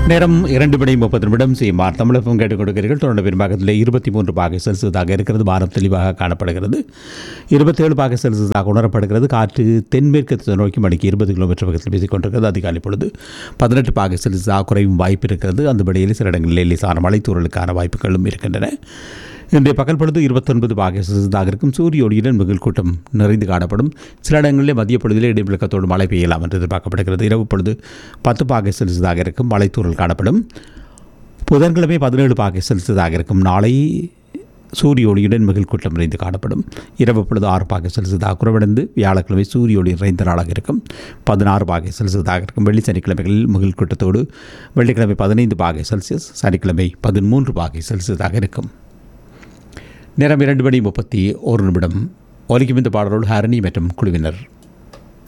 நேரம் இரண்டு மணி முப்பது நிமிடம் செய்யுமார் தமிழகம் கேட்டுக் கொடுக்கிறீர்கள் தொடர்ந்து பெரும்பாகத்தில் இருபத்தி மூன்று பாகை செல்சியஸாக இருக்கிறது வாரம் தெளிவாக காணப்படுகிறது இருபத்தேழு பாகை செல்சியஸாக உணரப்படுகிறது காற்று தென்மேற்கு திசை நோக்கி மணிக்கு இருபது கிலோமீட்டர் வேகத்தில் வீசிக் கொண்டிருக்கிறது அதிகாலை பொழுது பதினெட்டு பாகை செல்சியஸாக குறையும் வாய்ப்பு இருக்கிறது அந்த வழியில் சில இடங்களில் லேசான மழைத்தூரலுக்கான வாய்ப்புகளும் இருக்கின்றன இன்றைய பகல் பொழுது இருபத்தொன்பது பாகை செல்சியஸாக இருக்கும் சூரிய ஒளியுடன் மிகுல் கூட்டம் நிறைந்து காணப்படும் சில இடங்களிலே மதிய பொழுதிலே இடைவிளக்கத்தோடு மழை பெய்யலாம் என்று எதிர்பார்க்கப்படுகிறது இரவு பொழுது பத்து பாகை செல்சியஸாக இருக்கும் மழைத்தூரல் காணப்படும் புதன்கிழமை பதினேழு பாகை செல்சியஸாக இருக்கும் நாளை சூரிய ஒளியுடன் மிகுல் கூட்டம் நிறைந்து காணப்படும் இரவு பொழுது ஆறு பாகை செல்சியஸாக குறைவடைந்து வியாழக்கிழமை சூரிய ஒளி நிறைந்த நாளாக இருக்கும் பதினாறு பாகை செல்சியஸாக இருக்கும் வெள்ளி சனிக்கிழமைகளில் மிகுல் கூட்டத்தோடு வெள்ளிக்கிழமை பதினைந்து பாகை செல்சியஸ் சனிக்கிழமை பதிமூன்று பாகை செல்சியஸாக இருக்கும் நேரம் இரண்டு மணி முப்பத்தி ஒரு நிமிடம் ஒலிக்கும் இந்த பாடலோடு ஹரணி மற்றும் குழுவினர்